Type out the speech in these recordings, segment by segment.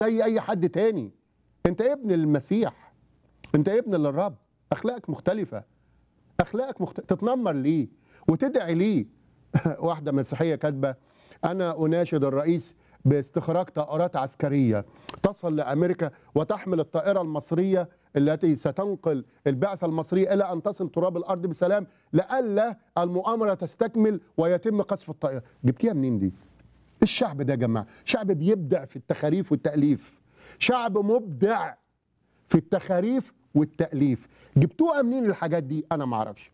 زي اي حد تاني انت ابن المسيح انت ابن للرب اخلاقك مختلفه اخلاقك مخت... تتنمر ليه وتدعي ليه واحده مسيحيه كاتبه انا اناشد الرئيس باستخراج طائرات عسكريه تصل لامريكا وتحمل الطائره المصريه التي ستنقل البعثه المصريه الى ان تصل تراب الارض بسلام لئلا المؤامره تستكمل ويتم قذف الطائره جبتيها منين دي الشعب ده يا جماعه شعب بيبدع في التخاريف والتاليف شعب مبدع في التخاريف والتاليف جبتوها منين الحاجات دي انا ما اعرفش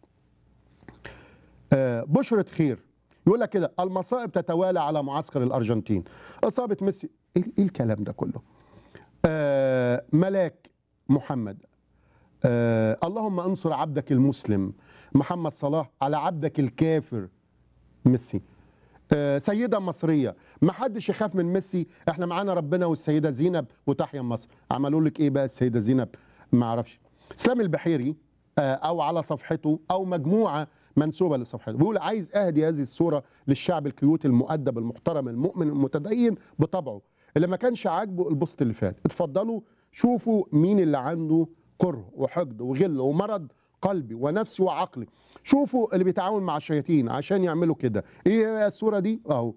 آه بشرة خير يقول لك كده المصائب تتوالى على معسكر الارجنتين اصابه ميسي ايه إيه الكلام ده كله آه ملاك محمد آه اللهم انصر عبدك المسلم محمد صلاح على عبدك الكافر ميسي آه سيدة مصرية ما حدش يخاف من ميسي احنا معانا ربنا والسيدة زينب وتحيا مصر عملوا لك ايه بقى السيدة زينب ما اعرفش اسلام البحيري آه او على صفحته او مجموعة منسوبة لصفحته بيقول عايز اهدي هذه الصورة للشعب الكيوت المؤدب المحترم المؤمن المتدين بطبعه اللي ما كانش عاجبه البوست اللي فات اتفضلوا شوفوا مين اللي عنده كره وحقد وغل ومرض قلبي ونفسي وعقلي شوفوا اللي بيتعاون مع الشياطين عشان يعملوا كده ايه هي الصوره دي اهو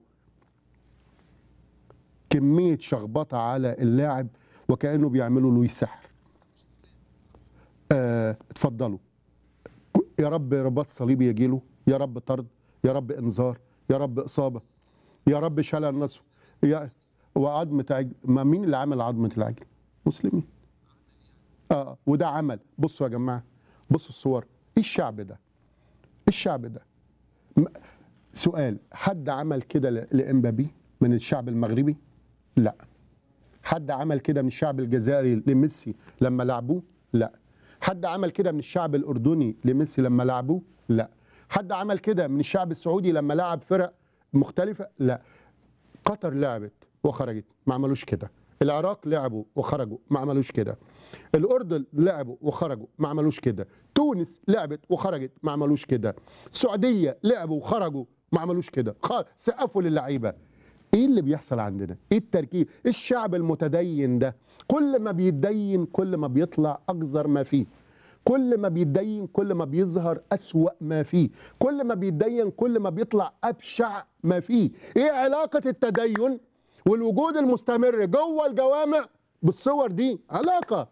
كميه شخبطه على اللاعب وكانه بيعملوا له سحر آه اتفضلوا يا رب رباط صليبي يجي له يا رب طرد يا رب انذار يا رب اصابه يا رب شلل نصف يا وعظمه عجل ما مين اللي عمل عظمه العجل مسلمين اه وده عمل بصوا يا جماعه بصوا الصور ايه الشعب ده ايه الشعب ده م- سؤال حد عمل كده ل- لامبابي من الشعب المغربي لا حد عمل كده من الشعب الجزائري لميسي لما لعبوه لا حد عمل كده من الشعب الاردني لميسي لما لعبوه لا حد عمل كده من الشعب السعودي لما لعب فرق مختلفه لا قطر لعبت وخرجت ما عملوش كده العراق لعبوا وخرجوا ما عملوش كده الاردن لعبوا وخرجوا ما عملوش كده تونس لعبت وخرجت ما عملوش كده السعوديه لعبوا وخرجوا ما عملوش كده خ- سقفوا للعيبه ايه اللي بيحصل عندنا ايه التركيب إيه الشعب المتدين ده كل ما بيتدين كل ما بيطلع اقذر ما فيه كل ما بيتدين كل ما بيظهر أسوأ ما فيه كل ما بيتدين كل ما بيطلع أبشع ما فيه إيه علاقة التدين والوجود المستمر جوه الجوامع بالصور دي علاقة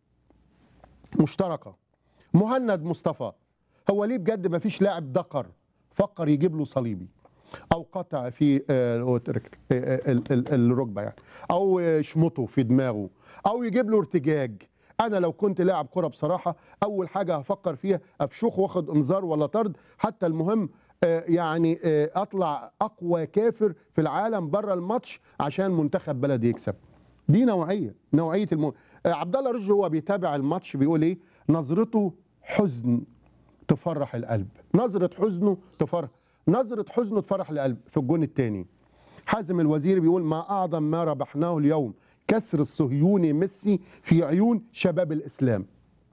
مشتركة مهند مصطفى هو ليه بجد ما فيش لاعب دقر فكر يجيب له صليبي او قطع في آه، آه، ال- ال- الركبه يعني او يشمطه في دماغه او يجيب له ارتجاج انا لو كنت لاعب كره بصراحه اول حاجه هفكر فيها افشخ واخد انذار ولا طرد حتى المهم آه، يعني آه، اطلع اقوى كافر في العالم بره الماتش عشان منتخب بلدي يكسب دي نوعيه نوعيه الم... آه، عبد الله رشدي هو بيتابع الماتش بيقول ايه نظرته حزن تفرح القلب نظرة حزنه تفرح نظرة حزنه تفرح القلب في الجون الثاني حازم الوزير بيقول ما أعظم ما ربحناه اليوم كسر الصهيوني ميسي في عيون شباب الإسلام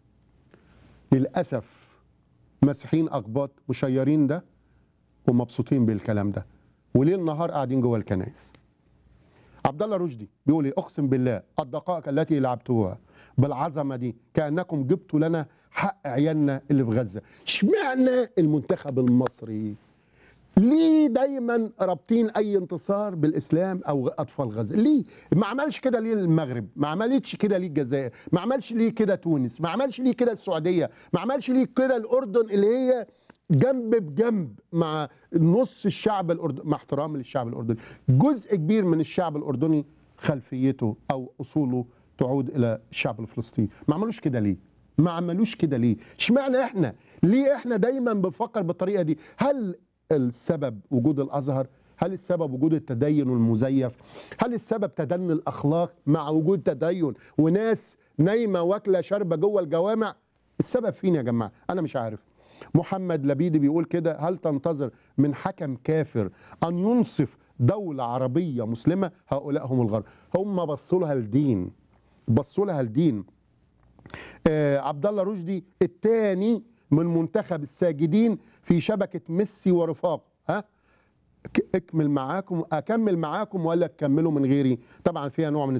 للأسف مسيحيين أقباط مشيرين ده ومبسوطين بالكلام ده وليل نهار قاعدين جوه الكنائس عبد الله رشدي بيقول ايه اقسم بالله الدقائق التي لعبتوها بالعظمه دي كانكم جبتوا لنا حق عيالنا اللي في غزه اشمعنى المنتخب المصري ليه دايما رابطين اي انتصار بالاسلام او اطفال غزه ليه ما عملش كده ليه المغرب ما عملتش كده ليه الجزائر ما عملش ليه كده تونس ما عملش ليه كده السعوديه ما عملش ليه كده الاردن اللي هي جنب بجنب مع نص الشعب الاردني مع احترامي للشعب الاردني جزء كبير من الشعب الاردني خلفيته او اصوله تعود الى الشعب الفلسطيني ما عملوش كده ليه ما عملوش كده ليه اشمعنى احنا ليه احنا دايما بنفكر بالطريقه دي هل السبب وجود الازهر هل السبب وجود التدين المزيف هل السبب تدني الاخلاق مع وجود تدين وناس نايمه واكله شاربه جوه الجوامع السبب فين يا جماعه انا مش عارف محمد لبيدي بيقول كده هل تنتظر من حكم كافر ان ينصف دوله عربيه مسلمه هؤلاء هم الغرب هم بصوا لها الدين بصوا لها الدين آه عبد الله رشدي الثاني من منتخب الساجدين في شبكه ميسي ورفاقه ها ك- اكمل معاكم اكمل معاكم ولا تكملوا من غيري طبعا فيها نوع من